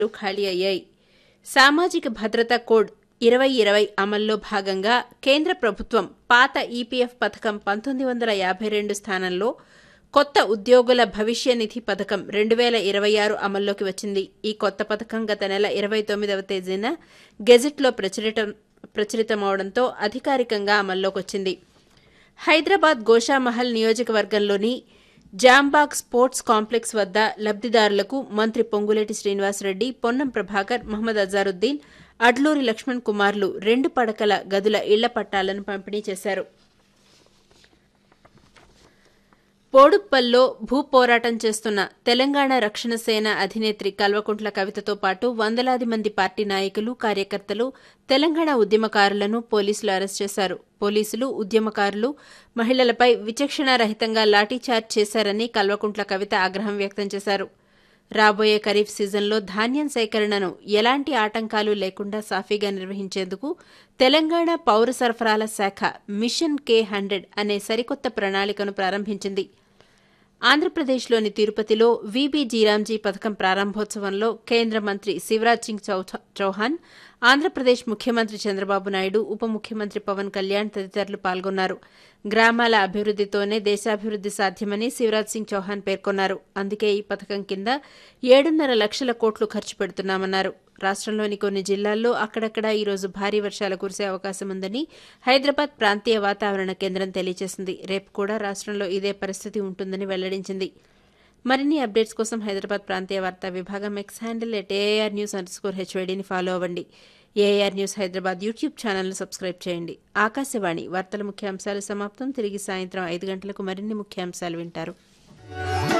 ఖాళీ అయ్యాయి సామాజిక భద్రతా కోడ్ ఇరవై ఇరవై అమల్లో భాగంగా కేంద్ర ప్రభుత్వం పాత ఈపీఎఫ్ పథకం పంతొమ్మిది వందల యాభై రెండు స్థానంలో కొత్త ఉద్యోగుల భవిష్య నిధి పథకం రెండు వేల ఇరవై ఆరు అమల్లోకి వచ్చింది ఈ కొత్త పథకం గత నెల ఇరవై తొమ్మిదవ తేదీన గెజెట్లో ప్రచురితం ప్రచురితమవడంతో అధికారికంగా అమల్లోకి వచ్చింది హైదరాబాద్ గోషామహల్ నియోజకవర్గంలోని జాంబాగ్ స్పోర్ట్స్ కాంప్లెక్స్ వద్ద లబ్దిదారులకు మంత్రి పొంగులేటి శ్రీనివాసరెడ్డి పొన్నం ప్రభాకర్ మహమ్మద్ అజారుద్దీన్ అడ్లూరి లక్ష్మణ్ కుమార్లు రెండు పడకల గదుల ఇళ్ల పట్టాలను పంపిణీ చేశారు బోడుప్పల్లో భూ పోరాటం చేస్తున్న తెలంగాణ రక్షణ సేన అధినేత్రి కల్వకుంట్ల కవితతో పాటు వందలాది మంది పార్టీ నాయకులు కార్యకర్తలు తెలంగాణ ఉద్యమకారులను పోలీసులు అరెస్ట్ చేశారు పోలీసులు ఉద్యమకారులు మహిళలపై విచక్షణారహితంగా లాఠీచార్జ్ చేశారని కల్వకుంట్ల కవిత ఆగ్రహం వ్యక్తం చేశారు రాబోయే ఖరీఫ్ సీజన్లో ధాన్యం సేకరణను ఎలాంటి ఆటంకాలు లేకుండా సాఫీగా నిర్వహించేందుకు తెలంగాణ పౌర సరఫరాల శాఖ మిషన్ కే హండ్రెడ్ అనే సరికొత్త ప్రణాళికను ప్రారంభించింది ఆంధ్రప్రదేశ్లోని తిరుపతిలో వీబీ జీరాంజీ పథకం ప్రారంభోత్సవంలో కేంద్ర మంత్రి శివరాజ్ సింగ్ చౌహాన్ ఆంధ్రప్రదేశ్ ముఖ్యమంత్రి చంద్రబాబు నాయుడు ఉప ముఖ్యమంత్రి పవన్ కళ్యాణ్ తదితరులు పాల్గొన్నారు గ్రామాల అభివృద్దితోనే దేశాభివృద్ది సాధ్యమని శివరాజ్ సింగ్ చౌహాన్ పేర్కొన్నారు అందుకే ఈ పథకం కింద ఏడున్నర లక్షల కోట్లు ఖర్చు పెడుతున్నామన్నారు రాష్టంలోని కొన్ని జిల్లాల్లో అక్కడక్కడ ఈరోజు భారీ వర్షాలు కురిసే అవకాశం ఉందని హైదరాబాద్ ప్రాంతీయ వాతావరణ కేంద్రం తెలియజేసింది రేపు కూడా రాష్టంలో ఇదే పరిస్థితి ఉంటుందని వెల్లడించింది మరిన్ని అప్డేట్స్ కోసం హైదరాబాద్ ప్రాంతీయ వార్తా విభాగం X handle at AR news underscore హెచ్వైడీని ఫాలో అవ్వండి ఏఆర్ న్యూస్ హైదరాబాద్ యూట్యూబ్ ఛానల్ను సబ్స్క్రైబ్ చేయండి ఆకాశవాణి వార్తల ముఖ్యాంశాలు సమాప్తం తిరిగి సాయంత్రం ఐదు గంటలకు మరిన్ని ముఖ్యాంశాలు వింటారు